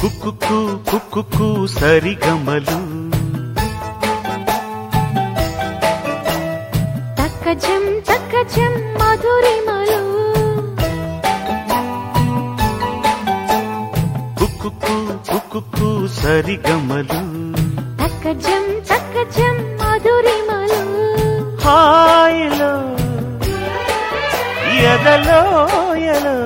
కుక్కు కుక్కు సరిగమలు తక్కజం తక్కజం మధురిమలు కుక్కు కుక్కు సరిగమలు తక్కజం తక్కజం మధురిమలు హాయిలో ఎదలో ఎలో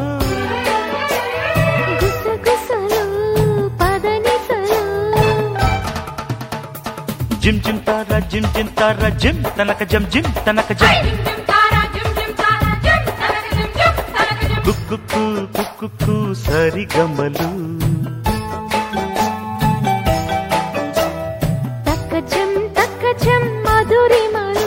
గుసగుసలు పదనిసలు జిమ్ జిమ్ తారా జిమ్ జిమ్ తారా జిమ్ తనక జం జిమ్ తనక జం కుక్కు కుక్కు సరిగమలు తక్కజం తక్కజం మధురిమలు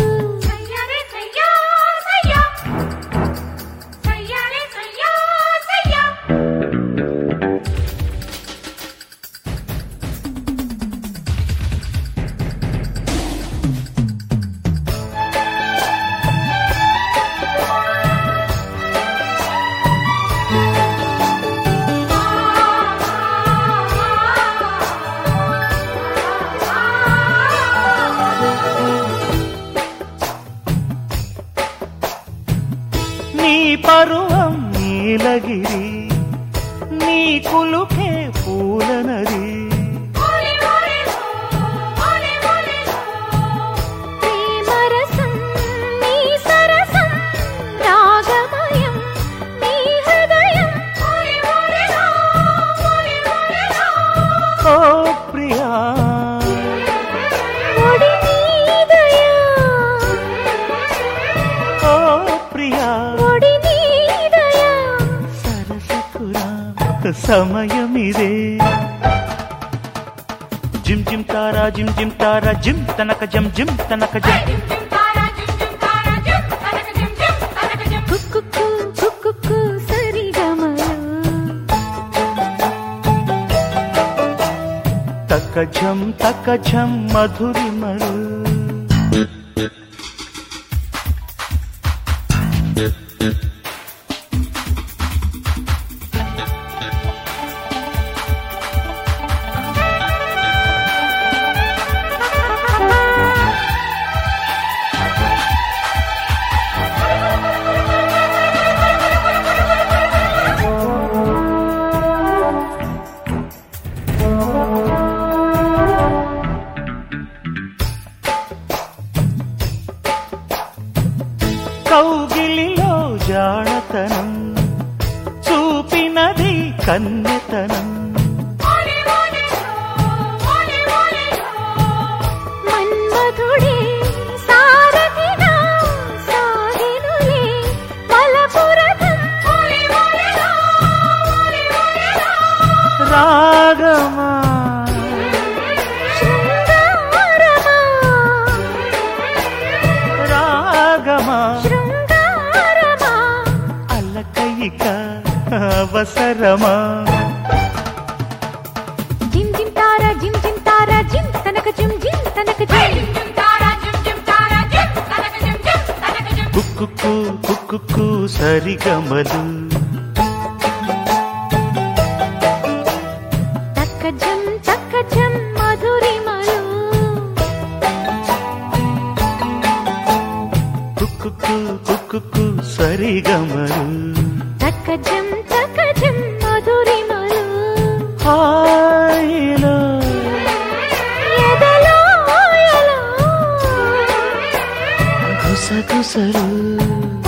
నీ పరువం నీలగిరి నీ కులుకే పూలనది ప్రేమరసం నీ సరసం రాగమయం నీ హృదయం ఓ ప్రియా ఒడి నీదయా ఓ ప్రియా ఒడి నీదయా సరసకురా సమయమిదే జిమ్ జిమ్ తారా జిమ్ జిమ్ తారా జిమ్ తనక జం జిమ్ తనక జం కుక్కుకు కుక్కుకు సరిగమలు తక జం తక జం మధురిమలు కౌగిలిలో జాడతనం చూపినది కన్యతనం మన్మధుడే సారథిగా సాగినులే బలపురథం రాగమా శృంగారమా రాగమా శృంగారమా అలకయిక అవసరమా జిమ్ జిమ్ తారా జిమ్ జిమ్ తారా జిమ్ తనక జిమ్ జిమ్ తనక జిమ్ కుక్కు కుక్కు సరిగమలు తక్కజం తక్కజం మధురిమలు కుక్కు కుక్కు సరిగమలు తక్కజం తక్కజం మధురిమలు హాయిలో ఎదలో ఎలో గుసగుసలు